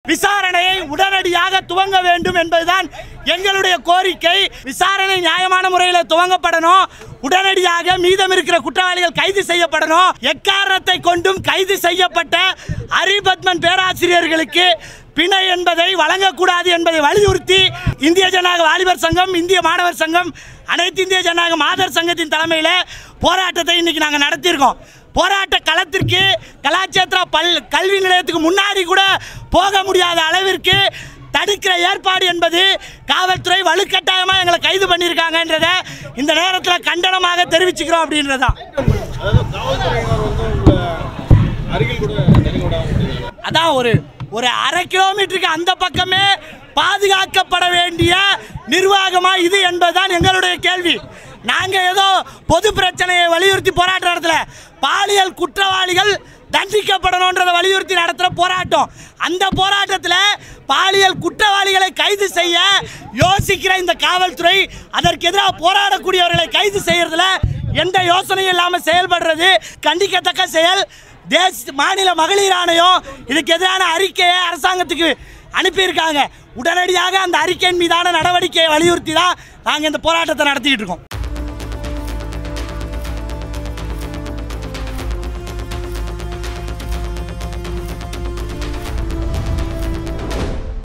விசாரணையை உடனடியாக துவங்க வேண்டும் என்பதுதான் எங்களுடைய கோரிக்கை விசாரணை நியாயமான முறையில் துவங்கப்படணும் உடனடியாக மீதம் இருக்கிற குற்றவாளிகள் கைது செய்யப்படணும் எக்காரணத்தை கொண்டும் கைது செய்யப்பட்ட ஹரிபத்மன் பேராசிரியர்களுக்கு பிணை என்பதை வழங்கக்கூடாது என்பதை வலியுறுத்தி இந்திய ஜனநாயக வாலிபர் சங்கம் இந்திய மாணவர் சங்கம் அனைத்து இந்திய ஜனநாயக மாதர் சங்கத்தின் தலைமையில் போராட்டத்தை இன்னைக்கு நாங்கள் நடத்தியிருக்கோம் போராட்ட களத்திற்கு கலாச்சேத்திரா பல் கல்வி நிலையத்துக்கு முன்னாடி கூட போக முடியாத அளவிற்கு தடுக்கிற ஏற்பாடு என்பது காவல்துறை வலுக்கட்டாயமாக எங்களை கைது பண்ணியிருக்காங்கன்றத இந்த நேரத்தில் கண்டனமாக தெரிவிச்சுக்கிறோம் அப்படின்றதான் அதாவது காவல்துறையினர் வந்து உங்க அருகில் கூட நெருங்க விடாம முடியல. அதான் ஒரு ஒரு அரை கிலோமீட்டருக்கு அந்த பக்கமே பாதுகாக்கப்பட வேண்டிய நிர்வாகமா இது என்பதுதான் எங்களுடைய கேள்வி நாங்க ஏதோ பொது பிரச்சனையை வலியுறுத்தி போராட்டம் நடத்தல பாலியல் குற்றவாளிகள் தண்டிக்கப்படணுன்றதை வலியுறுத்தி நடத்துகிற போராட்டம் அந்த போராட்டத்தில் பாலியல் குற்றவாளிகளை கைது செய்ய யோசிக்கிற இந்த காவல்துறை அதற்கு எதிராக போராடக்கூடியவர்களை கைது செய்யறதுல எந்த யோசனையும் இல்லாமல் செயல்படுறது கண்டிக்கத்தக்க செயல் தேச மாநில மகளிர் ஆணையம் இதுக்கு எதிரான அறிக்கையை அரசாங்கத்துக்கு அனுப்பியிருக்காங்க உடனடியாக அந்த அறிக்கையின் மீதான நடவடிக்கையை வலியுறுத்தி தான் நாங்கள் இந்த போராட்டத்தை நடத்திக்கிட்டு இருக்கோம்